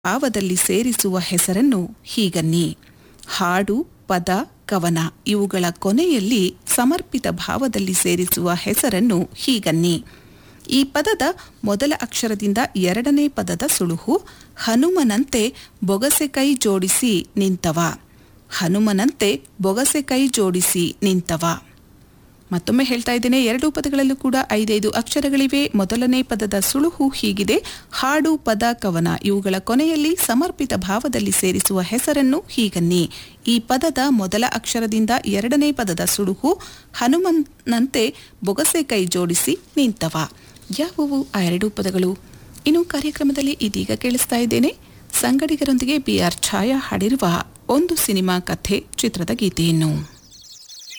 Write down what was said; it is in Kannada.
ಭಾವದಲ್ಲಿ ಸೇರಿಸುವ ಹೆಸರನ್ನು ಹೀಗನ್ನಿ ಹಾಡು ಪದ ಕವನ ಇವುಗಳ ಕೊನೆಯಲ್ಲಿ ಸಮರ್ಪಿತ ಭಾವದಲ್ಲಿ ಸೇರಿಸುವ ಹೆಸರನ್ನು ಹೀಗನ್ನಿ ಈ ಪದದ ಮೊದಲ ಅಕ್ಷರದಿಂದ ಎರಡನೇ ಪದದ ಸುಳುಹು ಹನುಮನಂತೆ ಬೊಗಸೆ ಕೈ ಜೋಡಿಸಿ ನಿಂತವ ಹನುಮನಂತೆ ಬೊಗಸೆ ಕೈ ಜೋಡಿಸಿ ನಿಂತವ ಮತ್ತೊಮ್ಮೆ ಹೇಳ್ತಾ ಇದ್ದೇನೆ ಎರಡೂ ಪದಗಳಲ್ಲೂ ಕೂಡ ಐದೈದು ಅಕ್ಷರಗಳಿವೆ ಮೊದಲನೇ ಪದದ ಸುಳುಹು ಹೀಗಿದೆ ಹಾಡು ಪದ ಕವನ ಇವುಗಳ ಕೊನೆಯಲ್ಲಿ ಸಮರ್ಪಿತ ಭಾವದಲ್ಲಿ ಸೇರಿಸುವ ಹೆಸರನ್ನು ಹೀಗನ್ನಿ ಈ ಪದದ ಮೊದಲ ಅಕ್ಷರದಿಂದ ಎರಡನೇ ಪದದ ಸುಳುಹು ಹನುಮನ್ನಂತೆ ಬೊಗಸೆ ಕೈ ಜೋಡಿಸಿ ನಿಂತವ ಯಾವುವು ಆ ಎರಡೂ ಪದಗಳು ಇನ್ನು ಕಾರ್ಯಕ್ರಮದಲ್ಲಿ ಇದೀಗ ಕೇಳಿಸ್ತಾ ಇದ್ದೇನೆ ಸಂಗಡಿಗರೊಂದಿಗೆ ಬಿ ಆರ್ ಛಾಯಾ ಹಾಡಿರುವ ಒಂದು ಸಿನಿಮಾ ಕಥೆ ಚಿತ್ರದ ಗೀತೆಯನ್ನು